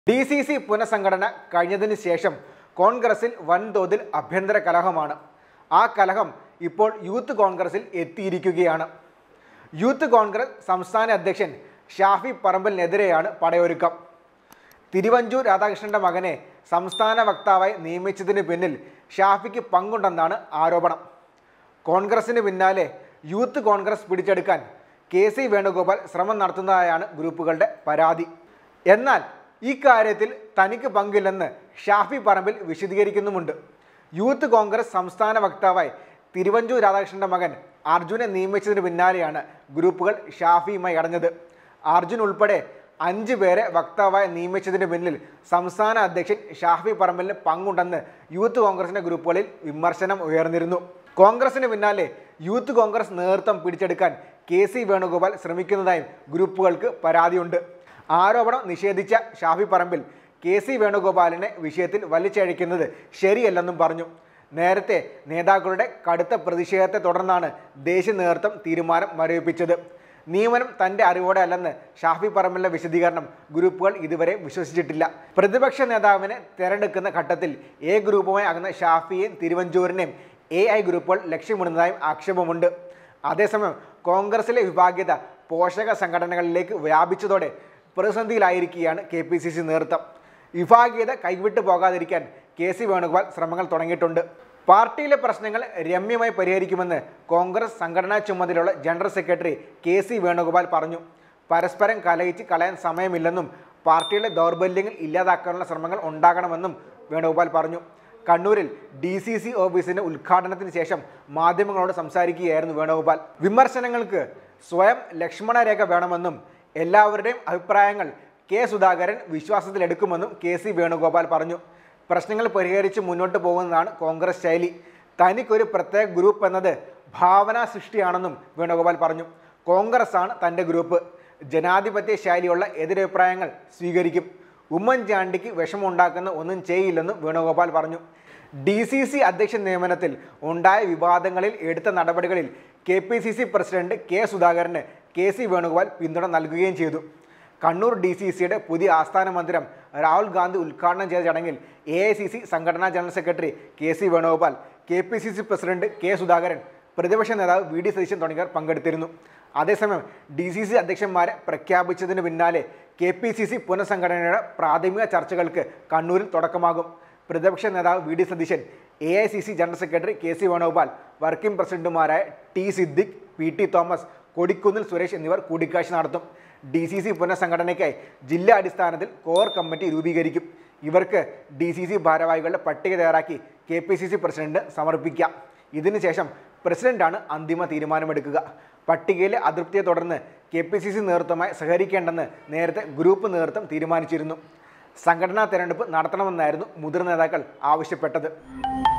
D C C പുനഃസംഘടന കഴിഞ്ഞതിന് ശേഷം കോൺഗ്രസിൽ വൻതോതിൽ ആഭ്യന്തര കലഹമാണ് ആ കലഹം ഇപ്പോൾ യൂത്ത് കോൺഗ്രസിൽ എത്തിയിരിക്കുകയാണ് യൂത്ത് കോൺഗ്രസ് സംസ്ഥാന അധ്യക്ഷൻ ഷാഫി പറമ്പലിനെതിരെയാണ് പടയൊരുക്കം തിരുവഞ്ചൂർ രാധാകൃഷ്ണന്റെ മകനെ സംസ്ഥാന വക്താവായി നിയമിച്ചതിന് പിന്നിൽ ഷാഫിക്ക് പങ്കുണ്ടെന്നാണ് ആരോപണം കോൺഗ്രസിന് പിന്നാലെ യൂത്ത് കോൺഗ്രസ് പിടിച്ചെടുക്കാൻ കെ സി വേണുഗോപാൽ ശ്രമം നടത്തുന്നതായാണ് ഗ്രൂപ്പുകളുടെ പരാതി എന്നാൽ ഈ കാര്യത്തിൽ തനിക്ക് പങ്കില്ലെന്ന് ഷാഫി പറമ്പിൽ വിശദീകരിക്കുന്നുമുണ്ട് യൂത്ത് കോൺഗ്രസ് സംസ്ഥാന വക്താവായി തിരുവഞ്ചൂർ രാധാകൃഷ്ണന്റെ മകൻ അർജുനെ നിയമിച്ചതിന് പിന്നാലെയാണ് ഗ്രൂപ്പുകൾ ഷാഫിയുമായി അടഞ്ഞത് അർജുൻ ഉൾപ്പെടെ അഞ്ച് പേരെ വക്താവായി നിയമിച്ചതിന് പിന്നിൽ സംസ്ഥാന അധ്യക്ഷൻ ഷാഫി പറമ്പലിന് പങ്കുണ്ടെന്ന് യൂത്ത് കോൺഗ്രസിന്റെ ഗ്രൂപ്പുകളിൽ വിമർശനം ഉയർന്നിരുന്നു കോൺഗ്രസിന് പിന്നാലെ യൂത്ത് കോൺഗ്രസ് നേതൃത്വം പിടിച്ചെടുക്കാൻ കെ സി വേണുഗോപാൽ ശ്രമിക്കുന്നതായും ഗ്രൂപ്പുകൾക്ക് പരാതിയുണ്ട് ആരോപണം നിഷേധിച്ച ഷാഫി പറമ്പിൽ കെ സി വേണുഗോപാലിനെ വിഷയത്തിൽ വലിച്ചഴിക്കുന്നത് ശരിയല്ലെന്നും പറഞ്ഞു നേരത്തെ നേതാക്കളുടെ കടുത്ത പ്രതിഷേധത്തെ തുടർന്നാണ് ദേശീയ നേതൃത്വം തീരുമാനം മരവിപ്പിച്ചത് നിയമനം തന്റെ അറിവോടെ അല്ലെന്ന് ഷാഫി പറമ്പിലിന്റെ വിശദീകരണം ഗ്രൂപ്പുകൾ ഇതുവരെ വിശ്വസിച്ചിട്ടില്ല പ്രതിപക്ഷ നേതാവിനെ തെരഞ്ഞെടുക്കുന്ന ഘട്ടത്തിൽ എ ഗ്രൂപ്പുമായി അകന്ന ഷാഫിയെയും തിരുവഞ്ചൂരിനെയും എ ഐ ഗ്രൂപ്പുകൾ ലക്ഷ്യമിടുന്നതായും ആക്ഷേപമുണ്ട് അതേസമയം കോൺഗ്രസിലെ വിഭാഗ്യത പോഷക സംഘടനകളിലേക്ക് വ്യാപിച്ചതോടെ പ്രതിസന്ധിയിലായിരിക്കുകയാണ് കെ പി സി സി നേതൃത്വം വിഭാഗീയത കൈവിട്ടു പോകാതിരിക്കാൻ കെ സി വേണുഗോപാൽ ശ്രമങ്ങൾ തുടങ്ങിയിട്ടുണ്ട് പാർട്ടിയിലെ പ്രശ്നങ്ങൾ രമ്യമായി പരിഹരിക്കുമെന്ന് കോൺഗ്രസ് സംഘടനാ ചുമതലയുള്ള general secretary K C Venugopal പറഞ്ഞു പരസ്പരം കലയിച്ച് കളയാൻ സമയമില്ലെന്നും പാർട്ടിയിലെ ദൗർബല്യങ്ങൾ ഇല്ലാതാക്കാനുള്ള ശ്രമങ്ങൾ ഉണ്ടാകണമെന്നും വേണുഗോപാൽ പറഞ്ഞു കണ്ണൂരിൽ ഡി സി സി ഓഫീസിന്റെ ഉദ്ഘാടനത്തിന് ശേഷം മാധ്യമങ്ങളോട് സംസാരിക്കുകയായിരുന്നു വേണുഗോപാൽ വിമർശനങ്ങൾക്ക് സ്വയം ലക്ഷ്മണരേഖ വേണമെന്നും എല്ലാവരുടെയും അഭിപ്രായങ്ങൾ കെ സുധാകരൻ വിശ്വാസത്തിലെടുക്കുമെന്നും കെ സി വേണുഗോപാൽ പറഞ്ഞു പ്രശ്നങ്ങൾ പരിഹരിച്ച് മുന്നോട്ട് പോകുന്നതാണ് കോൺഗ്രസ് ശൈലി തനിക്കൊരു പ്രത്യേക ഗ്രൂപ്പ് എന്നത് ഭാവനാ സൃഷ്ടിയാണെന്നും വേണുഗോപാൽ പറഞ്ഞു കോൺഗ്രസ് ആണ് തൻ്റെ ഗ്രൂപ്പ് ജനാധിപത്യ ശൈലിയുള്ള എതിരഭിപ്രായങ്ങൾ സ്വീകരിക്കും ഉമ്മൻചാണ്ടിക്ക് വിഷമമുണ്ടാക്കുന്ന ഒന്നും ചെയ്യില്ലെന്നും വേണുഗോപാൽ പറഞ്ഞു ഡി സി സി അധ്യക്ഷ നിയമനത്തിൽ ഉണ്ടായ വിവാദങ്ങളിൽ എടുത്ത നടപടികളിൽ K P C C president K സുധാകരന് കെ സി വേണുഗോപാൽ പിന്തുണ നൽകുകയും ചെയ്തു കണ്ണൂർ ഡി സി സിയുടെ പുതിയ ആസ്ഥാന മന്ദിരം രാഹുൽ ഗാന്ധി ഉദ്ഘാടനം ചെയ്ത ചടങ്ങിൽ എ ഐ സി സി സംഘടനാ general secretary K C Venugopal K P C C president K Sudhakaran പ്രതിപക്ഷ നേതാവ് വി ഡി സതീശൻ തുടങ്ങിയവർ പങ്കെടുത്തിരുന്നു അതേസമയം ഡി സി സി അധ്യക്ഷന്മാരെ പ്രഖ്യാപിച്ചതിന് പിന്നാലെ കെ പി സി സി പുനഃസംഘടനയുടെ പ്രാഥമിക ചർച്ചകൾക്ക് കണ്ണൂരിൽ തുടക്കമാകും പ്രതിപക്ഷ നേതാവ് V D Satheesan A I C C general secretary K C Venugopal working പ്രസിഡന്റുമാരായ T Siddique P T Thomas Kodikunnil Suresh എന്നിവർ കൂടിക്കാഴ്ച നടത്തും ഡി സി സി പുനഃസംഘടനയ്ക്കായി ജില്ലാ അടിസ്ഥാനത്തിൽ കോർ കമ്മിറ്റി രൂപീകരിക്കും ഇവർക്ക് ഡി സി സി ഭാരവാഹികളുടെ പട്ടിക തയ്യാറാക്കി K P C C president സമർപ്പിക്കാം ഇതിനുശേഷം പ്രസിഡന്റാണ് അന്തിമ തീരുമാനമെടുക്കുക പട്ടികയിലെ അതൃപ്തിയെ തുടർന്ന് കെ പി സി സി നേതൃത്വമായി സഹകരിക്കേണ്ടെന്ന് നേരത്തെ ഗ്രൂപ്പ് നേതൃത്വം തീരുമാനിച്ചിരുന്നു സംഘടനാ തെരഞ്ഞെടുപ്പ് നടത്തണമെന്നായിരുന്നു മുതിർന്ന നേതാക്കൾ ആവശ്യപ്പെട്ടത്